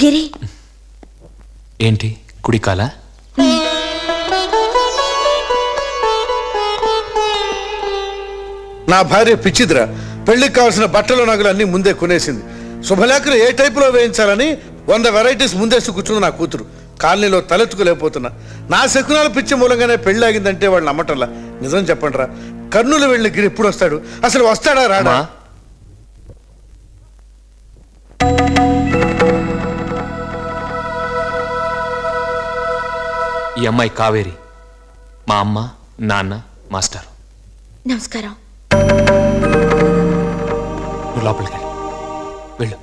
గిరి ఏంటి కుడికాల నా భార్య పిచ్చిదిరా పెళ్లికి కావాల్సిన బట్టలు నగలు అన్ని ముందే కొనేసింది శుభలేఖలు ఏ టైపులో వేయించాలని వంద వెరైటీస్ ముందేసి కూర్చుంది నా కూతురు కాలనీలో తలెత్తుకోలేకపోతున్నా నా శకునాల పిచ్చి మూలంగానే పెళ్లి ఆగిందంటే వాళ్ళు నమ్మటంలా నిజం చెప్పండి రా కర్నూలు వెళ్ళిన గిరి ఎప్పుడు వస్తాడు అసలు వస్తాడా రాడా అమ్మా ఈ అమ్మాయి కావేరి మా అమ్మ నాన్న మాస్టర్ నమస్కారం నువ్వు లోపలికి వెళ్ళు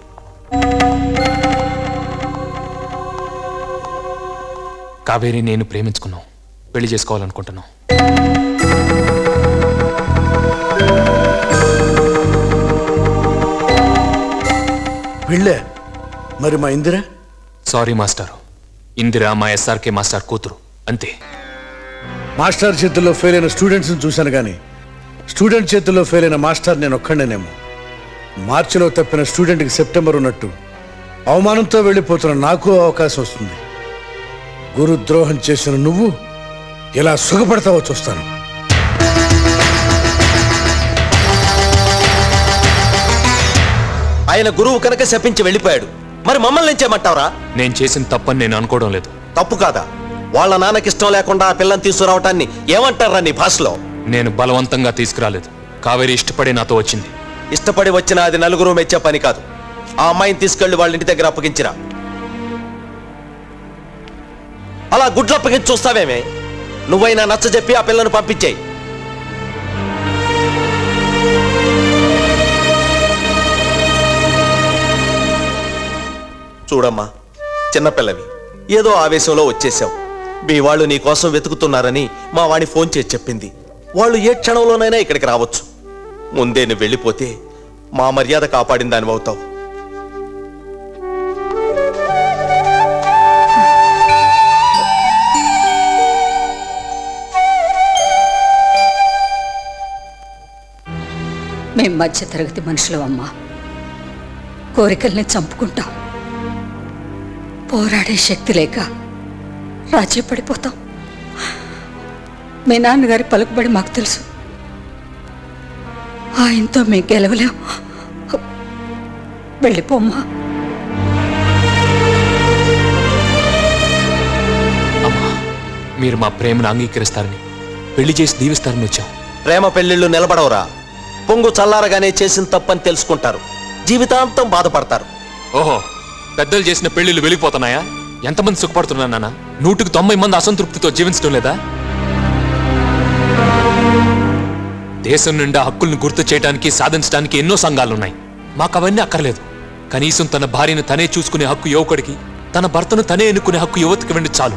కావేరి నేను ప్రేమించుకున్నాం పెళ్లి చేసుకోవాలనుకుంటున్నాం పెళ్ళే మరి మా ఇందిరా సారీ మాస్టర్ ఇందిరా మా ఎస్ఆర్కే మాస్టర్ కూతురు అంతే మాస్టర్ చేతుల్లో ఫెయిల్ అయిన స్టూడెంట్స్ని చూశాను కానీ స్టూడెంట్ చేతుల్లో ఫెయిల్ అయిన మాస్టర్ నేను ఒక్కడేనేమో మార్చిలో తప్పిన స్టూడెంట్కి సెప్టెంబర్ ఉన్నట్టు అవమానంతో వెళ్ళిపోతున్న నాకు అవకాశం వస్తుంది గురుద్రోహం చేసిన నువ్వు ఎలా సుఖపడతావో చూస్తాను ఆయన గురువు కనుక శపించి వెళ్ళిపోయాడు మరి మమ్మల్ని ఏం చేయమంటావురా నేను చేసిన తప్పని నేను అనుకోవడం లేదు తప్పు కాదా వాళ్ళ నాన్నకి ఇష్టం లేకుండా ఆ పిల్లని తీసుకురావటాన్ని ఏమంటారా నీ భాషలో నేను బలవంతంగా తీసుకురాలేదు కావేరి ఇష్టపడి నాతో వచ్చింది ఇష్టపడి వచ్చిన అది నలుగురు మెచ్చే పని కాదు ఆ అమ్మాయిని తీసుకెళ్లి వాళ్ళ ఇంటి దగ్గర అప్పగించిరా అలా గుడ్లు అప్పగించి చూస్తావేమే నువ్వైనా నచ్చ చెప్పి ఆ పిల్లను పంపించేయి చూడమ్మా చిన్నపిల్లవి ఏదో ఆవేశంలో వచ్చేసావు మీ వాళ్ళు నీ కోసం వెతుకుతున్నారని మా వాణి ఫోన్ చేసి చెప్పింది వాళ్ళు ఏ క్షణంలోనైనా ఇక్కడికి రావచ్చు ముందే నువ్వు వెళ్ళిపోతే మా మర్యాద కాపాడిన దాని అవుతావు మేం మధ్య తరగతి మనుషులం అమ్మా కోరికల్ని చంపుకుంటాం పోరాడే శక్తి లేక రాజీ పడిపోతాం మీ నాన్నగారి పలుకుబడి మాకు తెలుసు ఆయనతో మేము గెలవలేం వెళ్ళిపోమ్మా అమ్మా మీరు మా ప్రేమను అంగీకరిస్తారని పెళ్లి చేసి దీవిస్తారని వచ్చాం ప్రేమ పెళ్లిళ్ళు నిలబడవరా పొంగు చల్లారగానే చేసిన తప్పని తెలుసుకుంటారు జీవితాంతం బాధపడతారు ఓహో పెద్దలు చేసిన పెళ్లిళ్ళు వెళ్ళిపోతున్నాయా ఎంతమంది సుఖపడుతున్నా నాన్న నూటికి తొంభై మంది అసంతృప్తితో జీవించడం లేదా దేశం నిండా హక్కుల్ని గుర్తు చేయడానికి సాధించడానికి ఎన్నో సంఘాలున్నాయి మాకు అవన్నీ అక్కర్లేదు కనీసం తన భార్యను తనే చూసుకునే హక్కు యువకుడికి తన భర్తను తనే ఎన్నుకునే హక్కు యువతికి వెండి చాలు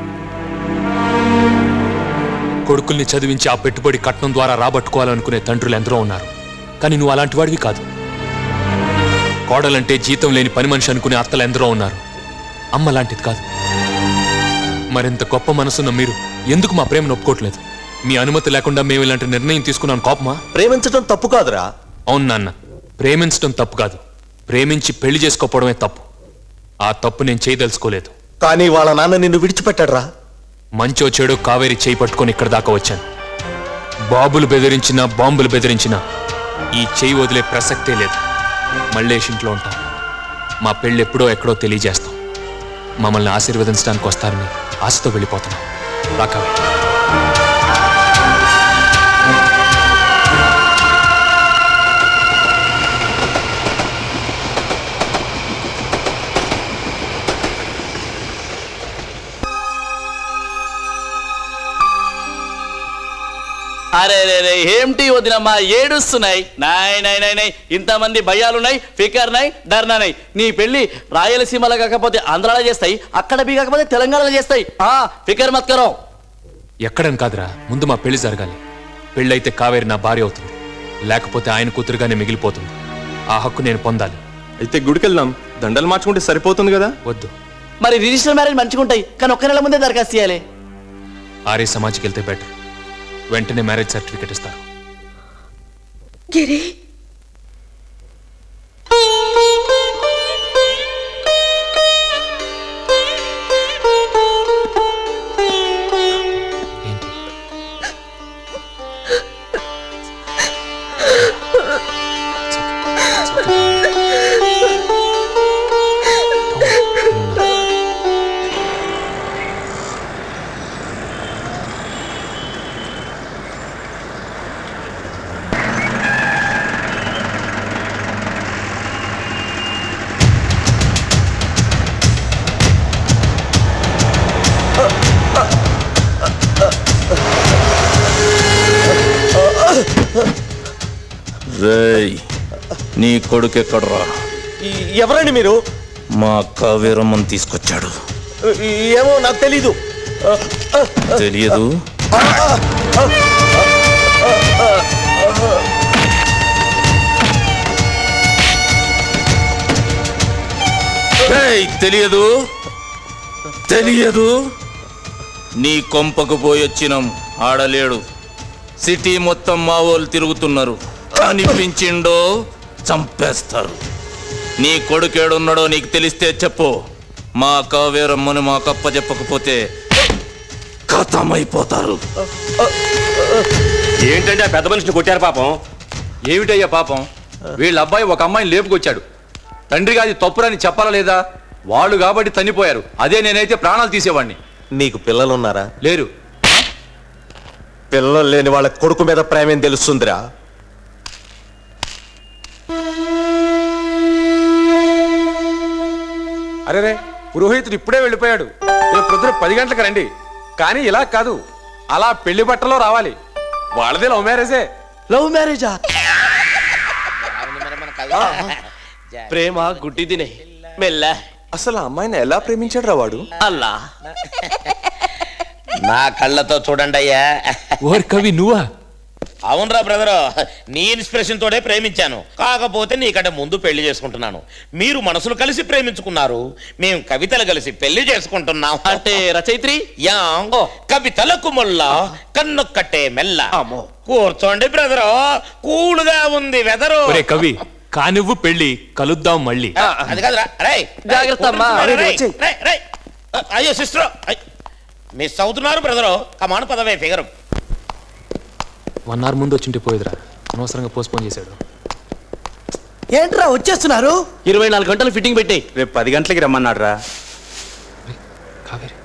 కొడుకుల్ని చదివించి ఆ పెట్టుబడి కట్నం ద్వారా రాబట్టుకోవాలనుకునే తండ్రులు ఎందరో ఉన్నారు కానీ నువ్వు అలాంటి వాడివి కాదు కోడలంటే జీతం లేని పని మనిషి అనుకునే అత్తలు ఎందరో ఉన్నారు అమ్మ లాంటిది కాదు మరింత గొప్ప మనసున్న మీరు ఎందుకు మా ప్రేమను ఒప్పుకోవట్లేదు మీ అనుమతి లేకుండా మేము ఇలాంటి నిర్ణయం తీసుకున్నాను కోపమా ప్రేమించడం తప్పు కాదురా అవును నాన్న ప్రేమించడం తప్పు కాదు ప్రేమించి పెళ్లి చేసుకోవడమే తప్పు ఆ తప్పు నేను చేయదలుచుకోలేదు కానీ వాళ్ళ నాన్న నిన్ను విడిచిపెట్టాడురా మంచో చెడు కావేరి చేయి పట్టుకొని ఇక్కడ దాకా వచ్చాను బాబులు బెదిరించినా బాంబులు బెదిరించినా ఈ చేయి వదిలే ప్రసక్తే లేదు మళ్ళేష్ ఇంట్లో ఉంటాం మా పెళ్ళి ఎప్పుడో ఎక్కడో తెలియజేస్తాం మమ్మల్ని ఆశీర్వదించడానికి వస్తారని ఆశతో వెళ్ళిపోతున్నాం రాకవే అరే రే రే ఏమిటి వదినమ్మా ఏడుస్తున్నాయి నాయ్ నాయ్ నాయ్ నాయ్ ఇంతమంది భయాలున్నాయి ఫికర్నాయ్ ధర్నానాయ్ నీ పెళ్లి రాయలసీమలో కాకపోతే ఆంధ్రాలో చేస్తాయి అక్కడ బి కాకపోతే తెలంగాణలో చేస్తాయి ఆ ఫికర్ మత్కరం ఎక్కడని కాదురా ముందు మా పెళ్లి జరగాలి పెళ్ళైతే కావేరి నా భార్య అవుతుంది లేకపోతే ఆయన కూతురుగానే మిగిలిపోతుంది ఆ హక్కు నేను పొందాలి అయితే గుడికెళ్దాం దండలు మార్చుకుంటే సరిపోతుంది కదా వద్దు మరి రిజిస్టర్ మ్యారేజ్ మంచిగా ఉంటాయి కానీ ఒక్క నెల ముందే దరఖాస్తు చేయాలి ఆర్య సమాజ్కి వెళ్తే బెటర్ వెంటనే మ్యారేజ్ సర్టిఫికెట్ ఇస్తారు గిరి రేయ్ నీ కొడుకెక్కడ్రా ఈ- ఎవరండి మీరు మా కావేరమ్మని తీసుకొచ్చాడు ఈ- ఏమో నాకు తెలీదు తెలియదు రేయ్, తెలియదు తెలియదు నీ కొంపకు పోయొచ్చినాం ఆడలేడు సిటీ మొత్తం మా వాళ్ళు తిరుగుతున్నారు కనిపించిండో చంపేస్తారు నీ కొడుకేడున్నాడో నీకు తెలిస్తే చెప్పు మా కావేరమ్మని మా కప్ప చెప్పకపోతే కథమైపోతారు ఏంటంటే ఆ పెద్ద మనిషిని కొట్టారు పాపం ఏమిటయ్యా పాపం వీళ్ళ అబ్బాయి ఒక అమ్మాయిని లేపుకొచ్చాడు తండ్రిగా అది తప్పురని చెప్పాలా లేదా వాళ్ళు కాబట్టి తన్నిపోయారు అదే నేనైతే ప్రాణాలు తీసేవాడిని నీకు పిల్లలున్నారా లేరు పిల్లలు లేని వాళ్ళ కొడుకు మీద ప్రేమేం తెలుస్తుందిరా అరే రే పురోహితుడు ఇప్పుడే వెళ్ళిపోయాడు రేపు పొద్దున పది గంటలకు రండి కానీ ఇలా కాదు అలా పెళ్లి బట్టలో రావాలి వాళ్ళదే లవ్ మ్యారేజే లవ్ మ్యారేజా ప్రేమ గుడ్డి తినే మెల్ల అసలు ఆ అమ్మాయిని ఎలా ప్రేమించాడు రా వాడు అల్లా నా కళ్ళతో చూడండి అయ్యా ఓర్ కవి నువ్వా అవునరా బ్రదరు నీ ఇన్స్పిరేషన్ తోనే ప్రేమించాను కాకపోతే నీకంటే ముందు పెళ్లి చేసుకుంటున్నాను మీరు మనసులు కలిసి ప్రేమించుకున్నారు మేము కవితలు కలిసి పెళ్లి చేసుకుంటున్నాం అంటే రచయిత్రి యాంగ్ కవితలకు మొల్ల కన్నొక్కటే మెల్ల కూర్చోండి బ్రదరు కూలుగా ఉంది వెదరు ఒరే కవి కానివ్వు పెళ్ళి కలుద్దాం మళ్ళీ అది కాదురా రై జాగ్రత్త అమ్మా. అయ్యో సిస్టర్ మిస్ అవుతున్నారు బ్రదరు కమాను పదవే ఫిగరు వన్ అవర్ ముందు వచ్చింటే పోయేదిరా అనవసరంగా పోస్ట్పోన్ చేశాడు ఏంట్రా వచ్చేస్తున్నారు ఇరవై నాలుగు గంటలు ఫిట్టింగ్ పెట్టి రేపు పది గంటలకి రమ్మన్నాడు రా కావేరి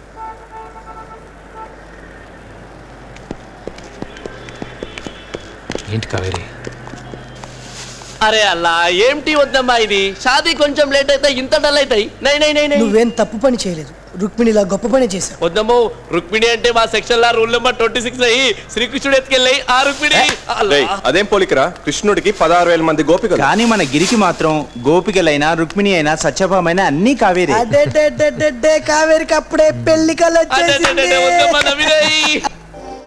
ఏంటి కావేరి అరే అల్లా ఏంటి వద్దమ్మా ఇది షాదీ కొంచెం లేట్ అయితే ఇంత డల్ అవుతాయి నై నై నై నై నువ్వేం తప్పు పని చేయలేదు రుక్మిణిలా గొప్ప పని చేశావు వద్దమ్మో రుక్మిణి అంటే మా సెక్షన్ లా రూల్ నెంబర్ ట్వంటీ సిక్స్ అయ్యి శ్రీకృష్ణుడు ఎత్తుకెళ్ళి ఆ రుక్మిణి అల్లా. రేయ్, అదేం పోలికరా కృష్ణుడికి పదహారు వేల మంది గోపికలు కానీ మన గిరికి మాత్రం గోపికలైనా రుక్మిణి అయినా సత్యభామైనా అన్ని కావేరే అడ్డే కావేరికి అప్పుడే పెళ్లి కళ అదే, అదే, అదే, వచ్చేసింది వద్దమ్మా నవ్వినాయి